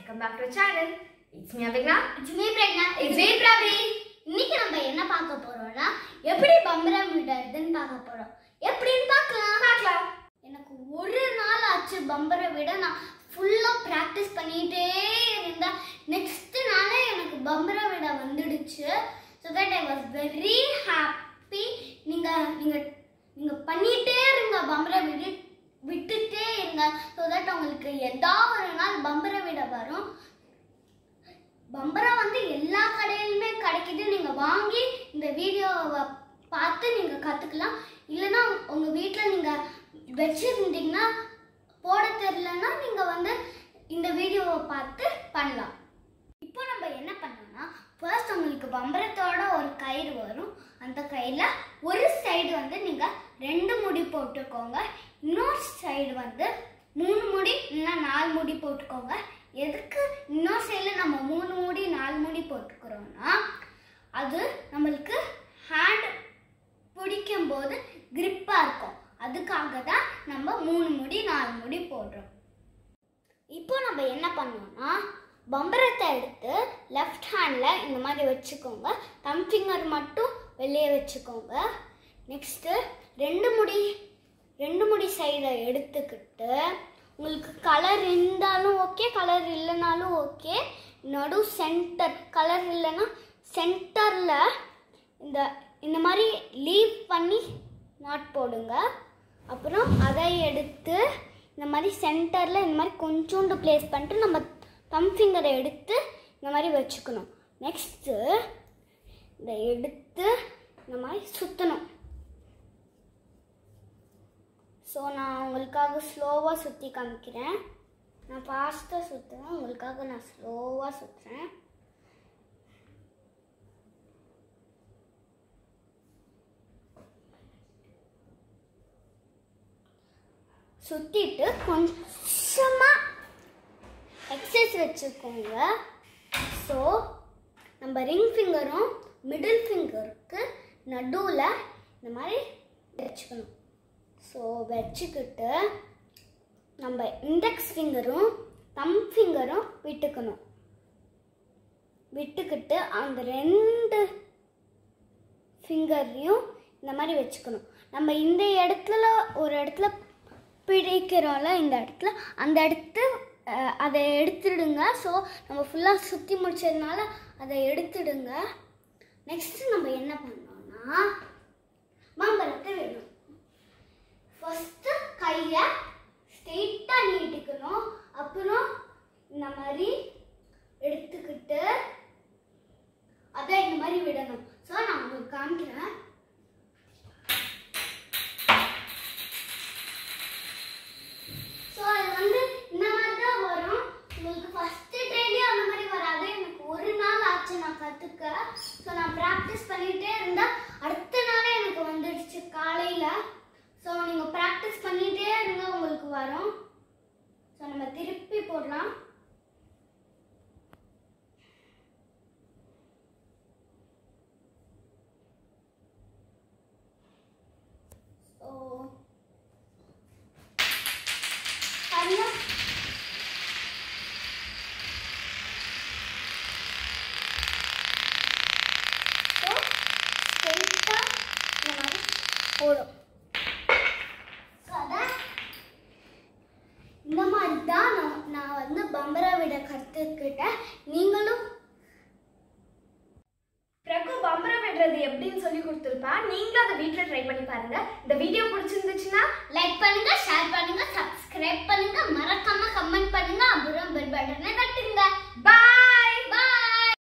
Welcome back to our channel. It's me Avigna. It's me, Pragna. It's me, Pravi. இன்னைக்கு நம்ம என்ன பார்க்க போறோம்னா எப்படி பம்பரம் விடுறதுன்னு பார்க்க போறோம் எப்படின்னு பார்க்கலாம் பார்க்கலாம். எனக்கு ஒரு நாள் ஆச்சு பம்பரை விட நான் ஃபுல்லா ப்ராக்டிஸ் பண்ணிட்டே இருந்தேன் நெக்ஸ்ட் நாளே எனக்கு பம்பரை விட வந்துடுச்சு so that I was very happy நீங்க நீங்க நீங்க பண்ணிட்டே இருங்க பம்பரை விடு விட்டுட்டே இருங்க ஸோ தட் உங்களுக்கு ஏதாவது ஒரு நாள் பம்பரை விட வரும் பம்பரா வந்து எல்லா கடையிலுமே கிடைக்குது நீங்க வாங்கி இந்த வீடியோவை பார்த்து நீங்க கத்துக்கலாம் இல்லைன்னா உங்க வீட்ல நீங்க வச்சிருந்தீங்கன்னா போட தெரியலன்னா நீங்க வந்து இந்த வீடியோவை பார்த்து பண்ணலாம் இப்போ நம்ம என்ன பண்ணோம்னா ஃபர்ஸ்ட் உங்களுக்கு பம்பரத்தோட ஒரு கயிறு வரும் அந்த கயிறுல ஒரு சைடு வந்து நீங்க ரெண்டு முடி போட்டுக்கோங்க இன்னொரு சைடு வந்து மூணு முடி இல்லைன்னா நாலு முடி போட்டுக்கோங்க எதுக்கு இன்னொரு சைடில் நம்ம மூணு முடி நாலு முடி போட்டுக்கிறோம்னா அது நம்மளுக்கு ஹேண்ட் பிடிக்கும் போது கிரிப்பாக இருக்கும் அதுக்காக தான் நம்ம மூணு முடி நாலு முடி போடுறோம் இப்போ நம்ம என்ன பண்ணோம்னா பம்பரத்தை எடுத்து லெஃப்ட் ஹேண்டில் இந்த மாதிரி வச்சுக்கோங்க தம் ஃபிங்கர் மட்டும் வெளியே வச்சுக்கோங்க நெக்ஸ்ட்டு ரெண்டு முடி ரெண்டு முடி சைடை எடுத்துக்கிட்டு உங்களுக்கு கலர் இருந்தாலும் ஓகே கலர் இல்லைனாலும் ஓகே நடு சென்டர் கலர் இல்லைன்னா சென்டரில் இந்த இந்த மாதிரி லீவ் பண்ணி நாட் போடுங்க அப்புறம் அதை எடுத்து இந்த மாதிரி சென்டரில் இந்த மாதிரி கொஞ்சோண்டு ப்ளேஸ் பண்ணிட்டு நம்ம தம் ஃபிங்கரை எடுத்து இந்த மாதிரி வச்சுக்கணும் நெக்ஸ்ட்டு இதை எடுத்து இந்த மாதிரி சுற்றணும் ஸோ நான் உங்களுக்காக ஸ்லோவாக சுற்றி காமிக்கிறேன் நான் ஃபாஸ்ட்டாக சுற்றுவேன் உங்களுக்காக நான் ஸ்லோவாக சுற்றுறேன் சுற்றிட்டு கொஞ்சமாக எக்ஸசைஸ் வச்சுக்கோங்க ஸோ நம்ம ரிங் ஃபிங்கரும் மிடில் ஃபிங்கருக்கு நடுவில் இந்த மாதிரி வச்சுக்கணும் ஸோ வச்சுக்கிட்டு நம்ம இண்டெக்ஸ் ஃபிங்கரும் தம் ஃபிங்கரும் விட்டுக்கணும் விட்டுக்கிட்டு அந்த ரெண்டு ஃபிங்கரையும் இந்த மாதிரி வச்சுக்கணும் நம்ம இந்த இடத்துல ஒரு இடத்துல பிடிக்கிறோம்ல இந்த இடத்துல அந்த இடத்து அஹ், அதை எடுத்துடுங்க ஸோ நம்ம ஃபுல்லாக சுற்றி முடிச்சதுனால அதை எடுத்துடுங்க நெக்ஸ்ட் நம்ம என்ன பண்ணோம்னா மாம்பழத்தை விடணும் ஃபர்ஸ்ட் கையை ஸ்ட்ரெயிட்டாக நீட்டிக்கணும் அப்புறம் இந்த மாதிரி எடுத்துக்கிட்டு அதை இந்த மாதிரி விடணும் ஸோ நான் உங்களுக்கு காமிக்கிறேன் ஸோ அது வந்து இந்த மாதிரி தான் வரும் உங்களுக்கு ஃபஸ்ட்டு ட்ரெயிலே அந்த மாதிரி வராது எனக்கு ஒரு நாள் ஆச்சு நான் கற்றுக்க ஸோ நான் ப்ராக்டிஸ் பண்ணிகிட்டே இருந்தால் அடுத்த நாளே எனக்கு வந்துடுச்சு காலையில் ஸோ நீங்கள் ப்ராக்டிஸ் பண்ணிகிட்டே இருங்க உங்களுக்கு வரும் ஸோ நம்ம திருப்பி போடலாம் ஸோ பாருங்க ஸோ ஸ்ட்ரெயிட்டாக இந்த மாதிரி போடும் ஸோ அதான் இந்த மாதிரி தான் நான் நான் வந்து பம்பரா விட கற்றுக்கிட்டேன் நீங்களும் பிரகு பம்பரம் விடுறது எப்படின்னு சொல்லி கொடுத்துருப்பா நீங்களும் அதை வீட்டில் ட்ரை பண்ணி பாருங்க இந்த வீடியோ பிடிச்சிருந்துச்சுன்னா லைக் பண்ணுங்க ஷேர் பண்ணுங்க சப்ஸ்கிரைப் பண்ணுங்க